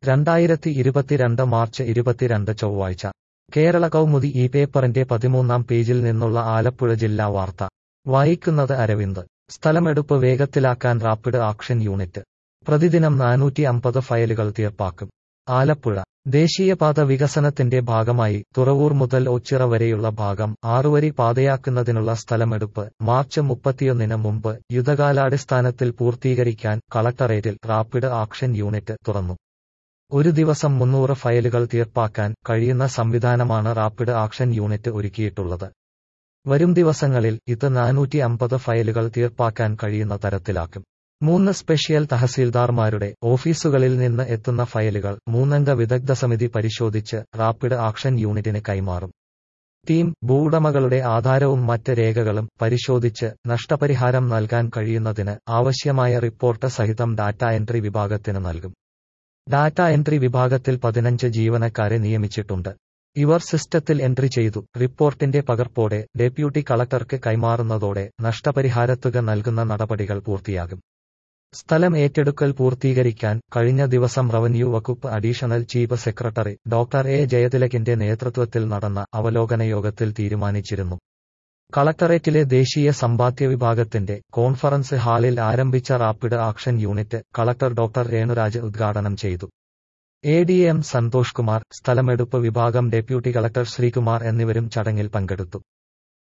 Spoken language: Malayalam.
രണ്ടായിരത്തി ഇരുപത്തിരണ്ട് മാർച്ച് ഇരുപത്തിരണ്ട് ചൊവ്വാഴ്ച കേരള കൗമുദി ഈ പേപ്പറിന്റെ പതിമൂന്നാം പേജിൽ നിന്നുള്ള ആലപ്പുഴ ജില്ലാ വാർത്ത വായിക്കുന്നത് അരവിന്ദ് സ്ഥലമെടുപ്പ് വേഗത്തിലാക്കാൻ റാപ്പിഡ് ആക്ഷൻ യൂണിറ്റ് പ്രതിദിനം നാനൂറ്റി അമ്പത് ഫയലുകൾ തീർപ്പാക്കും ആലപ്പുഴ ദേശീയപാത വികസനത്തിന്റെ ഭാഗമായി തുറവൂർ മുതൽ ഓച്ചിറ വരെയുള്ള ഭാഗം ആറുവരി പാതയാക്കുന്നതിനുള്ള സ്ഥലമെടുപ്പ് മാർച്ച് മുപ്പത്തിയൊന്നിന് മുമ്പ് യുദ്ധകാലാടിസ്ഥാനത്തിൽ പൂർത്തീകരിക്കാൻ കളക്ടറേറ്റിൽ റാപ്പിഡ് ആക്ഷൻ യൂണിറ്റ് തുറന്നു ഒരു ദിവസം മുന്നൂറ് ഫയലുകൾ തീർപ്പാക്കാൻ കഴിയുന്ന സംവിധാനമാണ് റാപ്പിഡ് ആക്ഷൻ യൂണിറ്റ് ഒരുക്കിയിട്ടുള്ളത് വരും ദിവസങ്ങളിൽ ഇത് നാനൂറ്റി അമ്പത് ഫയലുകൾ തീർപ്പാക്കാൻ കഴിയുന്ന തരത്തിലാക്കും മൂന്ന് സ്പെഷ്യൽ തഹസീൽദാർമാരുടെ ഓഫീസുകളിൽ നിന്ന് എത്തുന്ന ഫയലുകൾ മൂന്നംഗ വിദഗ്ധ സമിതി പരിശോധിച്ച് റാപ്പിഡ് ആക്ഷൻ യൂണിറ്റിന് കൈമാറും ടീം ഭൂവുടമകളുടെ ആധാരവും മറ്റ് രേഖകളും പരിശോധിച്ച് നഷ്ടപരിഹാരം നൽകാൻ കഴിയുന്നതിന് ആവശ്യമായ റിപ്പോർട്ട് സഹിതം ഡാറ്റ എൻട്രി വിഭാഗത്തിന് നൽകും ഡാറ്റ എൻട്രി വിഭാഗത്തിൽ പതിനഞ്ച് ജീവനക്കാരെ നിയമിച്ചിട്ടുണ്ട് ഇവർ സിസ്റ്റത്തിൽ എൻട്രി ചെയ്തു റിപ്പോർട്ടിന്റെ പകർപ്പോടെ ഡെപ്യൂട്ടി കളക്ടർക്ക് കൈമാറുന്നതോടെ നഷ്ടപരിഹാരത്തുക നൽകുന്ന നടപടികൾ പൂർത്തിയാകും സ്ഥലം ഏറ്റെടുക്കൽ പൂർത്തീകരിക്കാൻ കഴിഞ്ഞ ദിവസം റവന്യൂ വകുപ്പ് additional chief secretary doctor A ജയതിലകിന്റെ നേതൃത്വത്തിൽ നടന്ന അവലോകന യോഗത്തിൽ തീരുമാനിച്ചിരുന്നു കളക്ടറേറ്റിലെ ദേശീയ സമ്പാദ്യ വിഭാഗത്തിന്റെ കോൺഫറൻസ് ഹാളിൽ ആരംഭിച്ച rapid action unit collector doctor Renuraj ഉദ്ഘാടനം ചെയ്തു A D M Santhosh Kumar സ്ഥലമെടുപ്പ് വിഭാഗം ഡെപ്യൂട്ടി കളക്ടർ ശ്രീകുമാർ എന്നിവരും ചടങ്ങിൽ പങ്കെടുത്തു